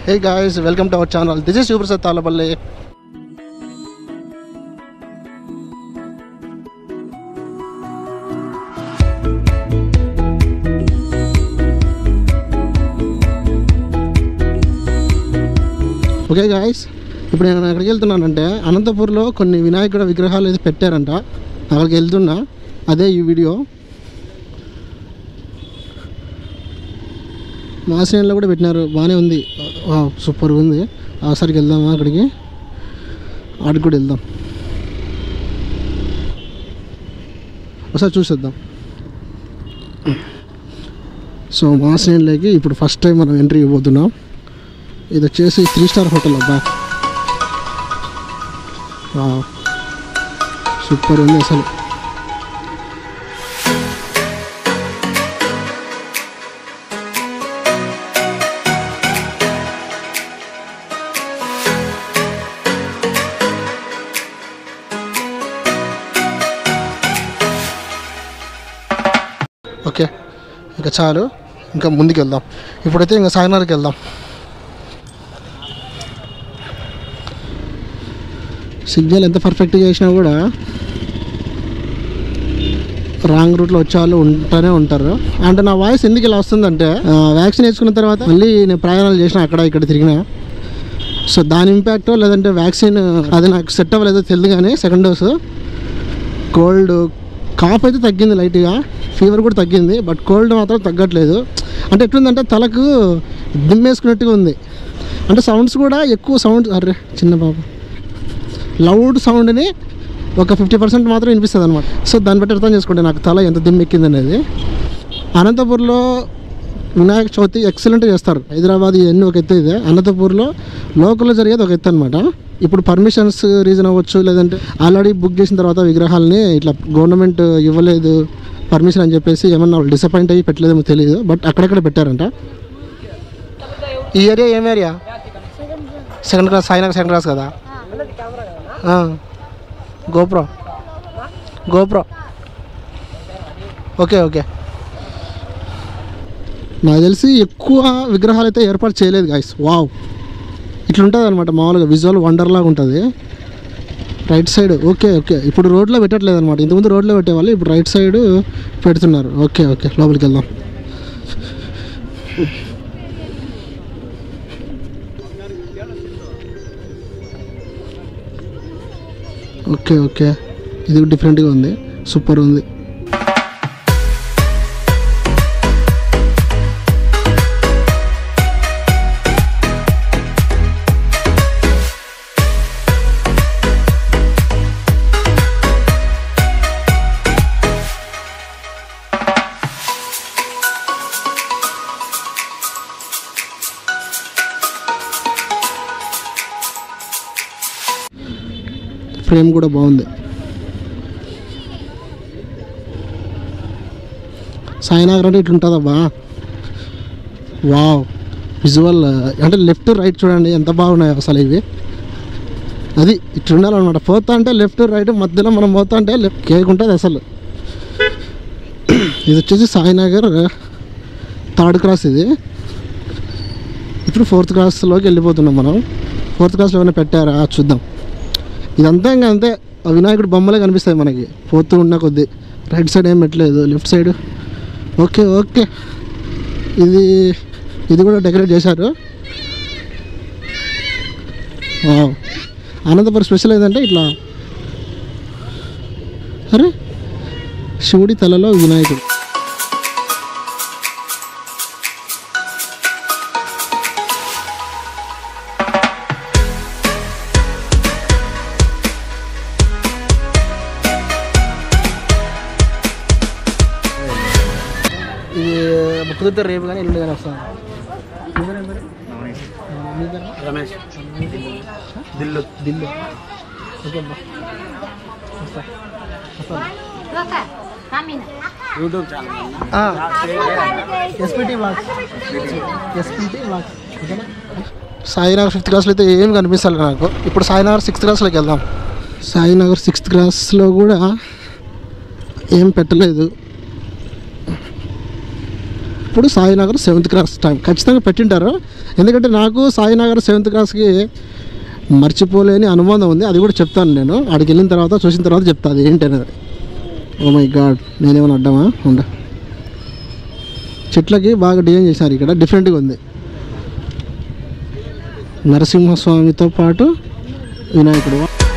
Hey guys welcome to our channel this is Shivaprasad Talapalli okay guys ఇప్పుడు నేను ఎక్కడికి వెళ్తున్నానంటే అనంతపూర్లో కొన్ని వినాయకుడు విగ్రహాలు అయితే పెట్టారంట అక్కడికి వెళ్తున్నా అదే ఈ వీడియో మా శ్రేణిలో కూడా పెట్టినారు బాగానే ఉంది సూపర్ ఉంది ఒకసారికి వెళ్దామా అక్కడికి ఆడికి కూడా వెళ్దాం ఒకసారి చూసేద్దాం సో మా శ్రేణిలోకి ఇప్పుడు ఫస్ట్ టైం మనం ఎంట్రీ ఇవ్వబోతున్నాం ఇది వచ్చేసి త్రీ స్టార్ హోటల్ అబ్బా సూపర్ ఉంది అసలు ఓకే ఇంకా చాలు ఇంకా ముందుకు వెళ్దాం ఇప్పుడైతే ఇంకా సాగనార్కి వెళ్దాం సిగ్నల్ ఎంత పర్ఫెక్ట్గా చేసినా కూడా రాంగ్ రూట్లో వచ్చే వాళ్ళు ఉంటూనే ఉంటారు అంటే నా వాయిస్ ఎందుకు ఇలా వస్తుందంటే వ్యాక్సిన్ వేసుకున్న తర్వాత మళ్ళీ నేను ప్రయాణాలు చేసిన అక్కడ ఇక్కడ తిరిగిన సో దాని ఇంపాక్ట్ లేదంటే వ్యాక్సిన్ అది నాకు సెట్ అవ్వలేదో తెలియదు కానీ సెకండ్ డోసు కోల్డ్ కాఫ్ అయితే తగ్గింది లైట్గా ఫీవర్ కూడా తగ్గింది బట్ కోల్డ్ మాత్రం తగ్గట్లేదు అంటే ఎట్లుందంటే తలకు దిమ్మేసుకున్నట్టుగా ఉంది అంటే సౌండ్స్ కూడా ఎక్కువ సౌండ్ అర్రే చిన్న బాబు లౌడ్ సౌండ్ని ఒక ఫిఫ్టీ పర్సెంట్ మాత్రం వినిపిస్తుంది అనమాట సో దాన్ని బట్టి అర్థం చేసుకుంటే నాకు తల ఎంత దిమ్మెక్కింది అనేది అనంతపూర్లో వినాయక చవితి ఎక్సలెంట్ చేస్తారు హైదరాబాద్ ఇవన్నీ ఒక ఎత్తు ఇదే అనంతపూర్లో లోకల్లో జరిగేది ఒక ఎత్తు అనమాట ఇప్పుడు పర్మిషన్స్ రీజన్ అవ్వచ్చు లేదంటే ఆల్రెడీ బుక్ చేసిన తర్వాత విగ్రహాలని ఇట్లా గవర్నమెంట్ ఇవ్వలేదు పర్మిషన్ అని చెప్పేసి ఏమన్నా వాళ్ళు డిసప్పాయింట్ అయ్యి పెట్టలేదేమో తెలియదు బట్ అక్కడక్కడ పెట్టారంట ఈ ఏరియా ఏం area second class Sainagar second class కదా ఆ. గోప్రో గోప్రో ఓకే ఓకే నాకు తెలిసి ఎక్కువ విగ్రహాలు అయితే ఏర్పాటు చేయలేదు గాయస్ వావ్ ఇట్లుంటుంది అనమాట మామూలుగా విజువల్ వండర్ లాగా ఉంటుంది రైట్ సైడ్ ఓకే ఓకే ఇప్పుడు రోడ్లో పెట్టట్లేదు అనమాట ఇంతకుముందు రోడ్లో పెట్టేవాళ్ళు ఇప్పుడు రైట్ సైడ్ పెడుతున్నారు ఓకే ఓకే లోపలికి వెళ్దాం ఓకే ఓకే ఇది డిఫరెంట్గా ఉంది సూపర్ ఉంది ఫ్రేమ్ కూడా బాగుంది సాయినగర్ అంటే ఇట్లుంటుందబ్బా వావ్ విజువల్ అంటే లెఫ్ట్ రైట్ చూడండి ఎంత బాగున్నాయి అసలు ఇవి అది ఇట్లా ఉండాలన్నమాట పోతా అంటే లెఫ్ట్ రైట్ మధ్యలో మనం పోతా అంటే లెఫ్ట్ కేక్ ఉంటుంది అసలు ఇది వచ్చేసి సాయినగర్ థర్డ్ క్రాస్ ఇది ఇప్పుడు ఫోర్త్ క్లాస్లోకి వెళ్ళిపోతున్నాం మనం ఫోర్త్ క్లాస్లో ఏమైనా పెట్టారా చూద్దాం ఇదంతా ఇంకా అంతే ఆ వినాయకుడు బొమ్మలే కనిపిస్తాయి మనకి పోతూ ఉన్న కొద్దీ రైట్ సైడ్ ఏం పెట్టలేదు లెఫ్ట్ సైడ్ ఓకే ఓకే ఇది ఇది కూడా డెకరేట్ చేశారు వావ్. అనంతపురం స్పెషల్ ఏంటంటే ఇట్లా అరే శివుడి తలలో వినాయకుడు ఇది కుదిరితే రేపు కానీ ఎల్లుండి కానీ వస్తాను మీ పేరు ఏం పేరు? మీ పేరు? రమేష్ దిల్లు దిల్లు ఓకే అబ్బా వస్తా వస్తాను YouTube channel SPT vlogs SPT vlogs ఓకేనా సాయినగర్ ఫిఫ్త్ క్లాస్లో అయితే ఏం కనిపిస్తాలి నాకు ఇప్పుడు సాయినగర్ సిక్స్త్ క్లాస్లోకి వెళ్దాం సాయినగర్ సిక్స్త్ క్లాస్లో కూడా ఏం పెట్టలేదు అప్పుడు సాయినగర్ సెవెంత్ క్లాస్ టైం ఖచ్చితంగా పెట్టింటారు ఎందుకంటే నాకు సాయినగర్ సెవెంత్ క్లాస్కి మర్చిపోలేని అనుబంధం ఉంది అది కూడా చెప్తాను నేను ఆడికి వెళ్ళిన తర్వాత చూసిన తర్వాత చెప్తా అది ఏంటి అనేది ఓ మై గాడ్ నేనేమైనా అడ్డామా ఉండ చెట్లకి బాగా డిజైన్ చేశారు ఇక్కడ డిఫరెంట్గా ఉంది నరసింహస్వామితో పాటు వినాయకుడు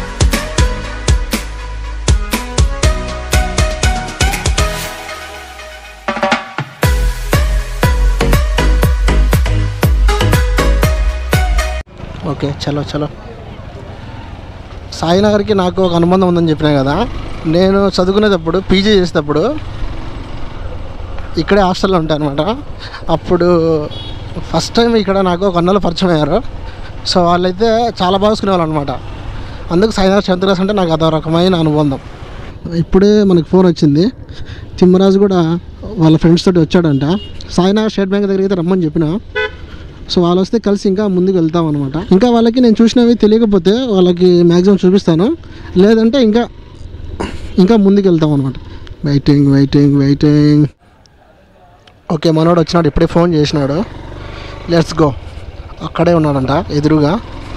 ఓకే చలో చలో సాయినగర్కి నాకు ఒక అనుబంధం ఉందని చెప్పినా కదా నేను చదువుకునేటప్పుడు పీజీ చేసేటప్పుడు ఇక్కడే హాస్టల్లో ఉంటాను అనమాట అప్పుడు ఫస్ట్ టైం ఇక్కడ నాకు ఒక అన్నలు పరిచయం అయ్యారు సో వాళ్ళైతే చాలా బాగా చూసుకునేవాళ్ళు అనమాట అందుకు సాయినగర్ సెవెంత్ క్లాస్ అంటే నాకు అదో రకమైన అనుబంధం ఇప్పుడే మనకి ఫోన్ వచ్చింది తిమ్మరాజు కూడా వాళ్ళ ఫ్రెండ్స్ తోటి వచ్చాడంట సాయినగర్ స్టేట్ బ్యాంక్ దగ్గరికి అయితే రమ్మని చెప్పిన సో వాళ్ళు వస్తే కలిసి ఇంకా ముందుకు వెళ్తాం అనమాట ఇంకా వాళ్ళకి నేను చూసినవి తెలియకపోతే వాళ్ళకి మ్యాక్సిమం చూపిస్తాను లేదంటే ఇంకా ఇంకా ముందుకు వెళ్తాం అనమాట వెయిటింగ్ వెయిటింగ్ వెయిటింగ్ ఓకే మనోడు వచ్చినాడు ఇప్పుడే ఫోన్ చేసినాడు లెట్స్ గో అక్కడే ఉన్నాడంట ఎదురుగా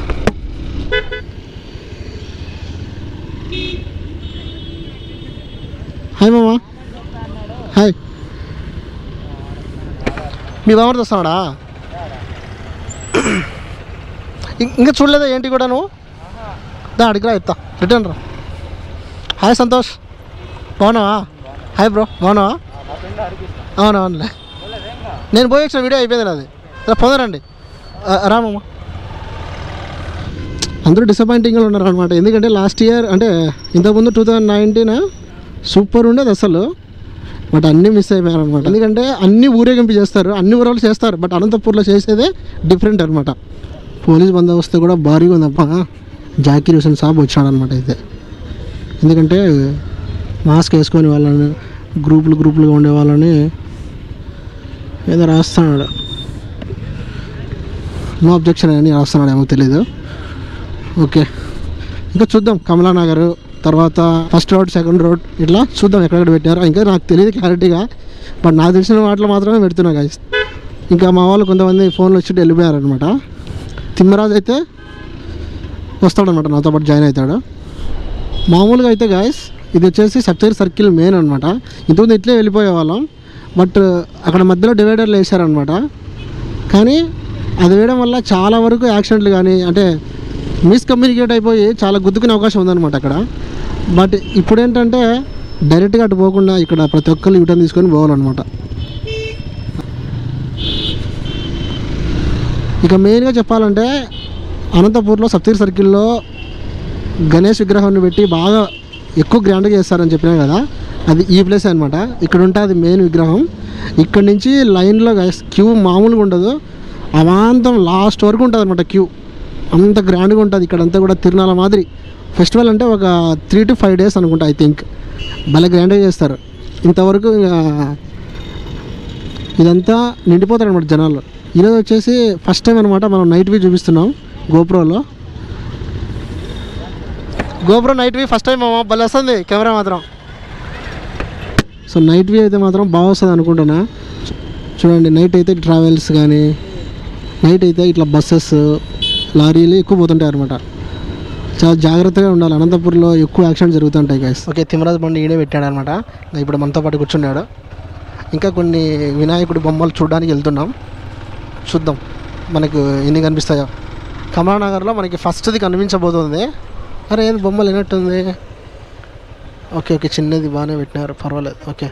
హాయ్ మామా హాయ్ మీ బామ్మడితో వస్తున్నాడా ఇం- ఇంకా చూడలేదా ఏంటి కూడా నువ్వు దా అడిగిరా చెప్తా రిటర్న్ రా హాయ్ సంతోష్ బాగున్నావా హాయ్ బ్రో బాగున్నావా అవునవునులే నేను పోయి వచ్చిన వీడియో అయిపోయింది నాది రా పొందరండి రామమ్మ అందరూ డిసప్పాయింటింగ్గా ఉన్నారు అనమాట ఎందుకంటే లాస్ట్ ఇయర్ అంటే ఇంతకుముందు టూ థౌజండ్ నైన్టీన్ సూపర్ ఉండేది అసలు బట్ అన్నీ మిస్ అయిపోయారు అనమాట ఎందుకంటే అన్ని ఊరేగింపు చేస్తారు అన్ని ఊరలు చేస్తారు బట్ అనంతపూర్లో చేసేదే డిఫరెంట్ అనమాట పోలీస్ బందోబస్తు కూడా భారీగా ఉందప్ప జాకీర్ హుసేన్ సాబ్ వచ్చాడు అనమాట అయితే ఎందుకంటే మాస్క్ వేసుకొని వాళ్ళని గ్రూపులు గ్రూపులుగా ఉండే వాళ్ళని ఏదో రాస్తున్నాడు నో అబ్జెక్షన్ అని రాస్తున్నాడు ఏమో తెలీదు ఓకే ఇంకా చూద్దాం కమలానగర్ తర్వాత ఫస్ట్ రోడ్ సెకండ్ రోడ్ ఇట్లా చూద్దాం ఎక్కడెక్కడ పెట్టారో ఇంకా నాకు తెలియదు క్లారిటీగా బట్ నాకు తెలిసిన వాటిలో మాత్రమే పెడుతున్నా guys ఇంకా మా వాళ్ళు కొంతమంది ఫోన్లు వచ్చి వెళ్ళిపోయారనమాట తిమ్మరాజు అయితే వస్తాడనమాట నాతో పాటు జాయిన్ అవుతాడు మామూలుగా అయితే గాయస్ ఇది వచ్చేసి సప్తగిరి సర్కిల్ మెయిన్ అనమాట ఇంతకుముందు ఇట్లే వెళ్ళిపోయే వాళ్ళం బట్ అక్కడ మధ్యలో డివైడర్లు వేసారనమాట కానీ అది వేయడం వల్ల చాలా వరకు యాక్సిడెంట్లు కానీ అంటే మిస్కమ్యూనికేట్ అయిపోయి చాలా గుద్దుకునే అవకాశం ఉందన్నమాట అక్కడ బట్ ఇప్పుడు ఏంటంటే డైరెక్ట్గా అటు పోకుండా ఇక్కడ ప్రతి ఒక్కరు యూటర్న్ తీసుకొని పోవాలన్నమాట ఇక మెయిన్గా చెప్పాలంటే అనంతపూర్లో సప్తగిరి సర్కిల్లో గణేష్ విగ్రహాన్ని పెట్టి బాగా ఎక్కువ గ్రాండ్గా చేస్తారని చెప్పినా కదా అది ఈ ప్లేస్ అనమాట ఇక్కడ ఉంటుంది మెయిన్ విగ్రహం ఇక్కడ నుంచి లైన్లో క్యూ మామూలుగా ఉండదు అమాంతం లాస్ట్ వరకు ఉంటుంది అనమాట క్యూ అంత గ్రాండ్గా ఉంటుంది ఇక్కడంతా కూడా తిరునాల మాదిరి ఫెస్టివల్ అంటే ఒక త్రీ టు ఫైవ్ డేస్ అనుకుంటా ఐ థింక్ భలే గ్రాండ్గా చేస్తారు ఇంతవరకు ఇంకా ఇదంతా నిండిపోతారు అనమాట జనాలు ఈరోజు వచ్చేసి ఫస్ట్ టైం అనమాట మనం నైట్ వ్యూ చూపిస్తున్నాం గోప్రోలో GoPro night view first time భలే వస్తుంది కెమెరా మాత్రం సో నైట్ వ్యూ అయితే మాత్రం బాగా వస్తుంది అనుకుంటున్నా చూడండి నైట్ అయితే ట్రావెల్స్ కానీ నైట్ అయితే ఇట్లా బస్సెస్ లారీలు ఎక్కువ పోతుంటాయి అనమాట చాలా జాగ్రత్తగా ఉండాలి అనంతపూర్లో ఎక్కువ యాక్సిడెంట్ జరుగుతుంటాయి గైస్ ఓకే తిమ్మరాజు బండి ఈడే పెట్టాడు అనమాట ఇప్పుడు మనతో పాటు కూర్చున్నాడు ఇంకా కొన్ని వినాయకుడి బొమ్మలు చూడడానికి వెళ్తున్నాం చూద్దాం మనకు ఎన్ని కనిపిస్తాయో కమలానగర్లో మనకి ఫస్ట్ది కనిపించబోతుంది అరే ఏది బొమ్మ లేనట్టుంది ఓకే ఓకే చిన్నది బాగానే పెట్టినారు పర్వాలేదు ఓకే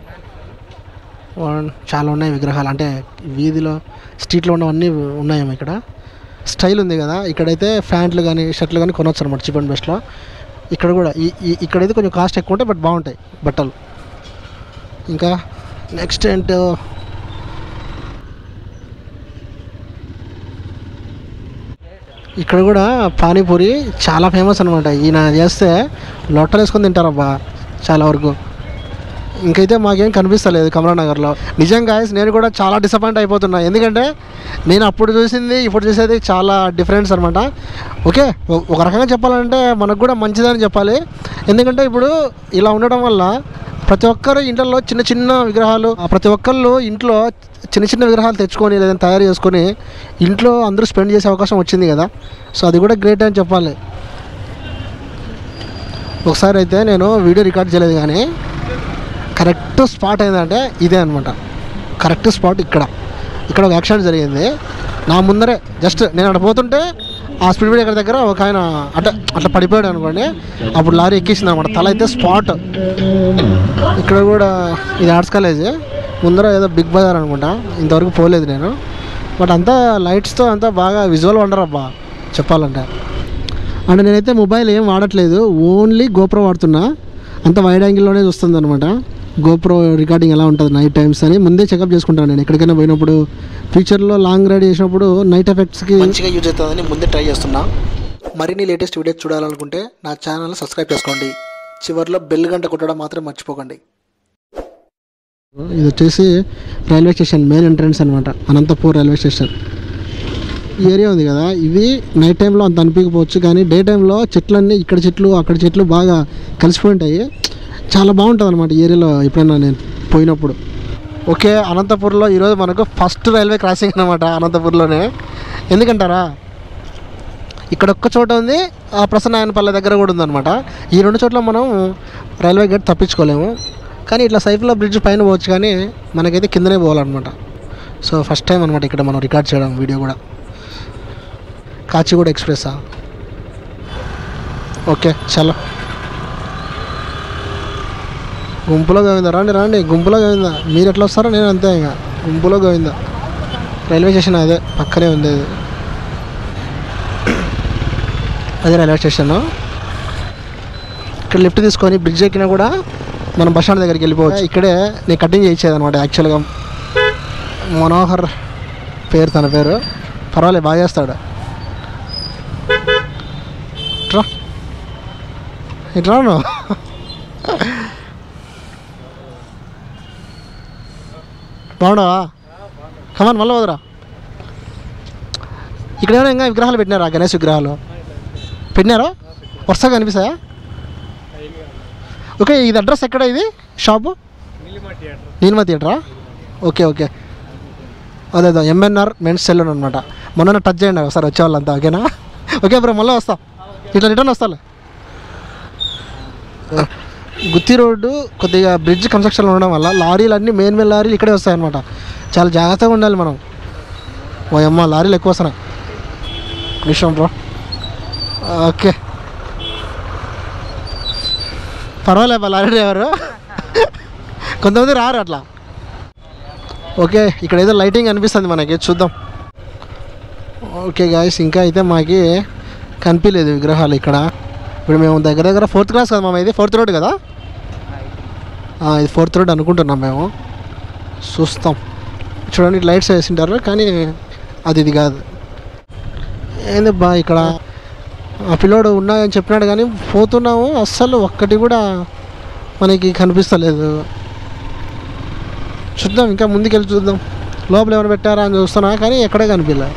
వన్- చాలా ఉన్నాయి విగ్రహాలు అంటే వీధిలో స్ట్రీట్లో ఉన్నవన్నీ ఉన్నాయేమో ఇక్కడ స్టైల్ ఉంది కదా ఇక్కడైతే ప్యాంట్లు కానీ షర్ట్లు కానీ కొనవచ్చు అనమాట చీప్ అండ్ బెస్ట్లో ఇక్కడ కూడా ఈ ఈ- ఇక్కడైతే కొంచెం కాస్ట్ ఎక్కువ ఉంటాయి బట్ బాగుంటాయి బట్టలు ఇంకా నెక్స్ట్ ఏంటో ఇక్కడ కూడా పానీపూరి చాలా ఫేమస్ అనమాట ఈయన చేస్తే లొట్టలు వేసుకొని తింటారబ్బా చాలా వరకు ఇంకైతే మాకేం కనిపిస్తలేదు కమలానగర్లో నిజంగా guys, నేను కూడా చాలా డిసప్పాయింట్ అయిపోతున్నా ఎందుకంటే నేను అప్పుడు చూసింది ఇప్పుడు చూసేది చాలా డిఫరెన్స్ అనమాట ఓకే ఒ- ఒక రకంగా చెప్పాలంటే మనకు కూడా మంచిదని చెప్పాలి ఎందుకంటే ఇప్పుడు ఇలా ఉండడం వల్ల ప్రతి ఒక్కరు ఇంట్లో చిన్న చిన్న విగ్రహాలు ఆ ప్రతి ఒక్కళ్ళు ఇంట్లో చిన్న చిన్న విగ్రహాలు తెచ్చుకొని లేదంటే తయారు చేసుకొని ఇంట్లో అందరూ స్పెండ్ చేసే అవకాశం వచ్చింది కదా సో అది కూడా గ్రేట్ అని చెప్పాలి ఒకసారి అయితే నేను వీడియో రికార్డ్ చేయలేదు కానీ కరెక్ట్ స్పాట్ ఏంటంటే ఇదే అనమాట కరెక్ట్ స్పాట్ ఇక్కడ ఇక్కడ ఒక యాక్సిడెంట్ జరిగింది నా ముందరే జస్ట్ నేను అక్కడ పోతుంటే ఆ స్పీడ్ బ్రేకర్ దగ్గర ఒక ఆయన అట్లా అట్లా పడిపోయాడు అనుకోండి అప్పుడు లారీ ఎక్కేసింది అనమాట తల అయితే స్పాట్ ఇక్కడ కూడా ఇది ఆర్ట్స్ కాలేజ్ ముందర ఏదో బిగ్ బజార్ అనుకుంటా ఇంతవరకు పోలేదు నేను బట్ అంతా లైట్స్తో అంతా బాగా విజువల్ వండర్ అబ్బా చెప్పాలంటే అండ్ నేనైతే మొబైల్ ఏం వాడట్లేదు ఓన్లీ గోప్రో వాడుతున్నా అంత వైడ్ యాంగిల్లోనే చూస్తుంది అనమాట గోప్రో రికార్డింగ్ ఎలా ఉంటుంది నైట్ టైమ్స్ అని ముందే చెకప్ చేసుకుంటాను నేను ఎక్కడికైనా పోయినప్పుడు ఫ్యూచర్లో లాంగ్ రైడ్ చేసినప్పుడు నైట్ ఎఫెక్ట్స్కి మంచిగా యూజ్ అవుతుందని ముందే ట్రై చేస్తున్నా మరిన్ని లేటెస్ట్ వీడియోస్ చూడాలనుకుంటే నా ఛానల్ సబ్స్క్రైబ్ చేసుకోండి చివరిలో బెల్ గంట కొట్టడం మాత్రం మర్చిపోకండి ఇది వచ్చేసి రైల్వే స్టేషన్ మెయిన్ ఎంట్రన్స్ అనమాట అనంతపూర్ రైల్వే స్టేషన్ ఈ ఏరియా ఉంది కదా ఇది నైట్ టైంలో అంత అనిపించకపోవచ్చు కానీ డే టైంలో చెట్లన్నీ ఇక్కడ చెట్లు అక్కడ చెట్లు బాగా కలిసిపోయి ఉంటాయి చాలా బాగుంటుంది అనమాట ఈ ఏరియాలో ఎప్పుడైనా నేను పోయినప్పుడు ఓకే అనంతపూర్లో ఈరోజు మనకు ఫస్ట్ రైల్వే క్రాసింగ్ అనమాట అనంతపూర్లోనే ఎందుకంటారా ఇక్కడ ఒక్క చోట ఉంది ఆ ప్రసన్నాయనపల్లె దగ్గర కూడా ఉందన్నమాట ఈ రెండు చోట్ల మనం రైల్వే గేట్ తప్పించుకోలేము కానీ ఇట్లా సైఫుల్లా బ్రిడ్జ్ పైన పోవచ్చు కానీ మనకైతే కిందనే పోవాలన్నమాట సో ఫస్ట్ టైం అనమాట ఇక్కడ మనం రికార్డ్ చేయడం వీడియో కూడా కాచిగూడ ఎక్స్ప్రెస్సా ఓకే చలో గుంపులో గోవిందా రండి రండి గుంపులో గోవిందా మీరు ఎట్లా వస్తారో నేను అంతే ఇంకా గుంపులో గోవిందా రైల్వే స్టేషన్ అదే పక్కనే ఉంది అది అదే రైల్వే స్టేషన్ ఇక్కడ లిఫ్ట్ తీసుకొని బ్రిడ్జ్ ఎక్కినా కూడా మనం బస్ స్టాండ్ దగ్గరికి వెళ్ళిపోవచ్చు ఇక్కడే నేను కటింగ్ చేయించేది అనమాట యాక్చువల్గా మనోహర్ పేరు తన పేరు పర్వాలేదు బాగా చేస్తాడు ఇట్రా ఇట్రా నువ్వు బాగున్నావా కమాన్ మళ్ళీ వదరా ఇక్కడ ఏమైనా ఇంకా విగ్రహాలు పెట్టినారా గణేష్ విగ్రహాలు పెట్టినారా వరుసగా కనిపిస్తాయా ఓకే ఇది అడ్రస్ ఎక్కడ ఇది షాపు నీలిమా థియేటరా ఓకే ఓకే అదే అదే ఎంఎన్ఆర్ మెన్స్ సెల్లూన్ అనమాట మొన్న టచ్ చేయండి ఒకసారి వచ్చేవాళ్ళంతా ఓకేనా ఓకే బ్రో మళ్ళీ వస్తా ఇట్లా రిటర్న్ వస్తాలే గుత్తి రోడ్డు కొద్దిగా బ్రిడ్జ్ కన్స్ట్రక్షన్లో ఉండడం వల్ల లారీలు అన్నీ మెయిన్ మెయిన్ లారీలు ఇక్కడే వస్తాయన్నమాట చాలా జాగ్రత్తగా ఉండాలి మనం ఓ అమ్మ లారీలు ఎక్కువ వస్తున్నాయి నిమిషం బ్రో ఓకే పర్వాలే బా లారీ డ్రైవరు కొంతమంది రారు అట్లా ఓకే ఇక్కడ ఏదో లైటింగ్ అనిపిస్తుంది మనకి చూద్దాం ఓకే గాయస్ ఇంకా అయితే మాకి కనిపించలేదు విగ్రహాలు ఇక్కడ ఇప్పుడు మేము దగ్గర దగ్గర ఫోర్త్ క్లాస్ కదా మామ ఇది ఫోర్త్ రోడ్ కదా ఆ, ఇది ఫోర్త్ రోడ్ అనుకుంటున్నాం మేము చూస్తాం చూడండి లైట్స్ వేసింటారు కానీ అది ఇది కాదు ఏంది బా ఇక్కడ ఆ పిల్లోడు ఉన్నాయని చెప్పినాడు కానీ పోతున్నాము అస్సలు ఒక్కటి కూడా మనకి కనిపిస్తలేదు చూద్దాం ఇంకా ముందుకెళ్ళి చూద్దాం లోపల ఎవరు పెట్టారా అని చూస్తున్నా కానీ ఎక్కడే కనిపించలే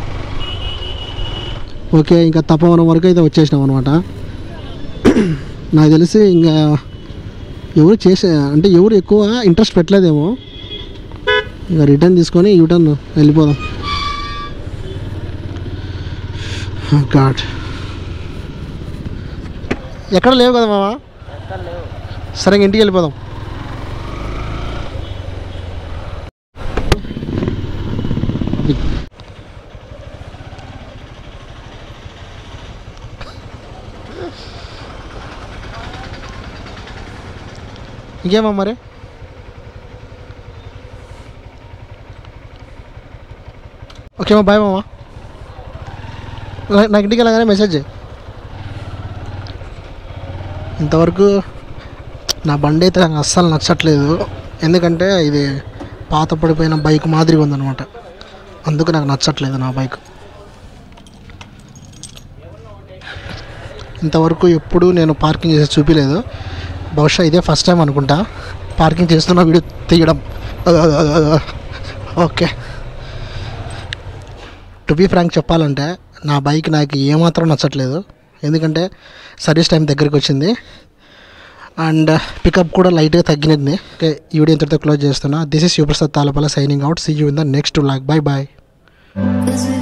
ఓకే ఇంకా తప్పవనం వరకు అయితే వచ్చేసినాం అనమాట నాకు తెలిసి ఇంకా ఎవరు చేసే అంటే ఎవరు ఎక్కువ ఇంట్రెస్ట్ పెట్టలేదేమో ఇంకా రిటర్న్ తీసుకొని యూటర్న్ వెళ్ళిపోదాం గాడ్ ఎక్కడ లేవు కదా మామ సరే ఇంక ఇంటికి వెళ్ళిపోదాం ఇంకేమా మరి ఓకేమా బాయ్ మామా నాకు ఇంటికి వెళ్ళగానే మెసేజ్ చేయి ఇంతవరకు నా బండి అయితే నాకు అస్సలు నచ్చట్లేదు ఎందుకంటే ఇది పాత పడిపోయిన బైక్ మాదిరిగా ఉందన్నమాట అందుకు నాకు నచ్చట్లేదు నా బైక్ ఇంతవరకు ఎప్పుడు నేను పార్కింగ్ చేసి చూపించలేదు బహుశా ఇదే ఫస్ట్ టైం అనుకుంటా పార్కింగ్ చేస్తున్న వీడియో తీయడం ఓకే టు బీ ఫ్రాంక్ చెప్పాలంటే నా బైక్ నాకు ఏమాత్రం నచ్చట్లేదు ఎందుకంటే సర్వీస్ టైం దగ్గరికి వచ్చింది అండ్ పికప్ కూడా లైట్గా తగ్గినది ఓకే ఈ వీడియో ఇంతటితో క్లోజ్ చేస్తున్నా this is Shivaprasad Talapalli signing out see you in the next vlog bye bye Cause we